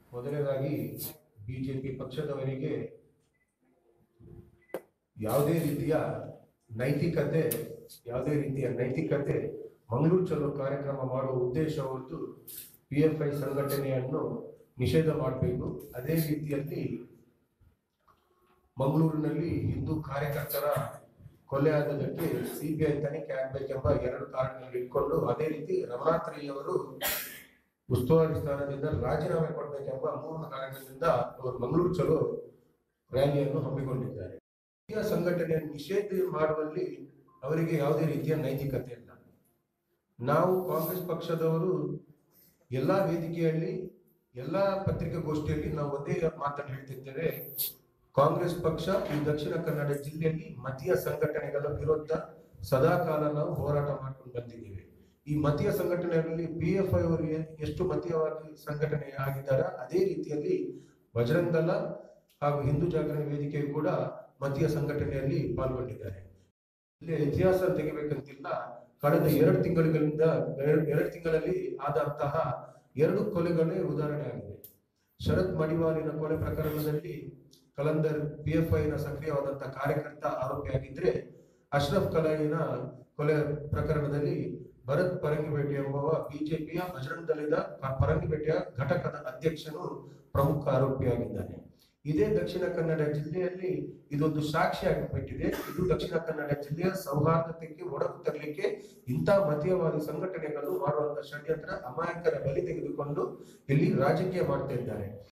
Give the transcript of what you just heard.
ಮೊದಲನೇದಾಗಿ ಬಿಜೆಪಿ ಪಕ್ಷದವರಿಗೆ ಯಾವುದೇ ರೀತಿಯ ನೈತಿಕತೆ ಯಾವುದೇ ರೀತಿಯ ನೈತಿಕತೆ ಮಂಗಳೂರು ಚಲೋ ಕಾರ್ಯಕ್ರಮ ಮಾಡುವ ಉದ್ದೇಶ ಹೊರತು ಪಿ ಎಫ್ ಐ ಸಂಘಟನೆಯನ್ನು ನಿಷೇಧ ಮಾಡಬೇಕು ಅದೇ ರೀತಿಯಲ್ಲಿ ಮಂಗಳೂರಿನಲ್ಲಿ ಹಿಂದೂ ಕಾರ್ಯಕರ್ತರ ಕೊಲೆ ಆದದಕ್ಕೆ ಸಿಬಿಐ ತನಿಖೆ ಆಗಬೇಕೆಂಬ ಎರಡು ಕಾರಣಗಳನ್ನು ಇಟ್ಕೊಂಡು ಅದೇ ರೀತಿ ರಮನಾಥ್ರಿಯವರು ಉಸ್ತುವಾರಿ ಸ್ಥಾನದಿಂದ ರಾಜೀನಾಮೆ ಕೊಡಬೇಕೆಂಬ ಮೂರು ಕಾರಣಗಳಿಂದ ಅವರು ಮಂಗಳೂರು ಚಲೋ ರ್ಯಾಲಿಯನ್ನು ಹಮ್ಮಿಕೊಂಡಿದ್ದಾರೆ ಈ ಸಂಘಟನೆಯನ್ನು ನಿಷೇಧ ಮಾಡುವಲ್ಲಿ ಅವರಿಗೆ ಯಾವುದೇ ರೀತಿಯ ನೈತಿಕತೆ ಇಲ್ಲ ನಾವು ಕಾಂಗ್ರೆಸ್ ಪಕ್ಷದವರು ಎಲ್ಲಾ ವೇದಿಕೆಯಲ್ಲಿ ಎಲ್ಲಾ ಪತ್ರಿಕಾಗೋಷ್ಠಿಯಲ್ಲಿ ನಾವು ಒಂದೇ ಮಾತನ್ನು ಹೇಳ್ತಿದ್ದೇವೆ ಕಾಂಗ್ರೆಸ್ ಪಕ್ಷ ಈ ದಕ್ಷಿಣ ಕನ್ನಡ ಜಿಲ್ಲೆಯಲ್ಲಿ ಮತೀಯ ಸಂಘಟನೆಗಳ ವಿರುದ್ಧ ಸದಾಕಾಲ ನಾವು ಹೋರಾಟ ಮಾಡ್ಕೊಂಡು ಬಂದಿದ್ದೇವೆ ಈ ಮತೀಯ ಸಂಘಟನೆಗಳಲ್ಲಿ ಪಿ ಎಫ್ ಐ ಅವರು ಎ- ಎಷ್ಟು ಮತೀಯವಾಗಿ ಸಂಘಟನೆ ಆಗಿದ್ದಾರೆ ಅದೇ ರೀತಿಯಲ್ಲಿ ಬಜರಂಗ್ ದಳ ಹಾಗೂ ಹಿಂದೂ ಜಾಗರಣ ವೇದಿಕೆಯು ಕೂಡ ಮತೀಯ ಸಂಘಟನೆಯಲ್ಲಿ ಪಾಲ್ಗೊಂಡಿದ್ದಾರೆ ಇಲ್ಲಿ ಇತಿಹಾಸ ತೆಗಿಬೇಕಂತಿಲ್ಲ ಕಳೆದ ಎರಡು ತಿಂಗಳುಗಳಿಂದ ಎರಡು ಎರಡು ತಿಂಗಳಲ್ಲಿ ಆದಂತಹ ಎರಡು ಕೊಲೆಗಳೇ ಉದಾಹರಣೆ ಆಗಿದೆ ಶರತ್ ಮಡಿವಾಲಿನ ಕೊಲೆ ಪ್ರಕರಣದಲ್ಲಿ ಕಲಂದರ್ ಪಿ ಎಫ್ ಐನ ಸಕ್ರಿಯವಾದಂತಹ ಕಾರ್ಯಕರ್ತ ಆರೋಪಿಯಾಗಿದ್ರೆ ಅಶ್ರಫ್ ಕಲಾಯಿನ ಕೊಲೆ ಪ್ರಕರಣದಲ್ಲಿ ಭರತ್ ಪರಂಗಿಬೇಟೆ ಎಂಬುವ ಬಿಜೆಪಿಯ ಬಜರಂಗ್ ದಳದ ಪರಂಗಿಬೇಟೆಯ ಘಟಕದ ಅಧ್ಯಕ್ಷನು ಪ್ರಮುಖ ಆರೋಪಿಯಾಗಿದ್ದಾನೆ ಇದೇ ದಕ್ಷಿಣ ಕನ್ನಡ ಜಿಲ್ಲೆಯಲ್ಲಿ ಇದೊಂದು ಸಾಕ್ಷಿಯಾಗಿ ಬಿಟ್ಟಿದೆ ಇದು ದಕ್ಷಿಣ ಕನ್ನಡ ಜಿಲ್ಲೆಯ ಸೌಹಾರ್ದತೆಗೆ ಒಡಕು ತರಲಿಕ್ಕೆ ಇಂಥ ಮತೀಯವಾದಿ ಸಂಘಟನೆಗಳು ಮಾಡುವಂತ ಷಡ್ಯಂತ್ರ ಅಮಾಯಕರ ಬಲಿ ತೆಗೆದುಕೊಂಡು ಇಲ್ಲಿ ರಾಜಕೀಯ ಮಾಡ್ತಾ ಇದ್ದಾರೆ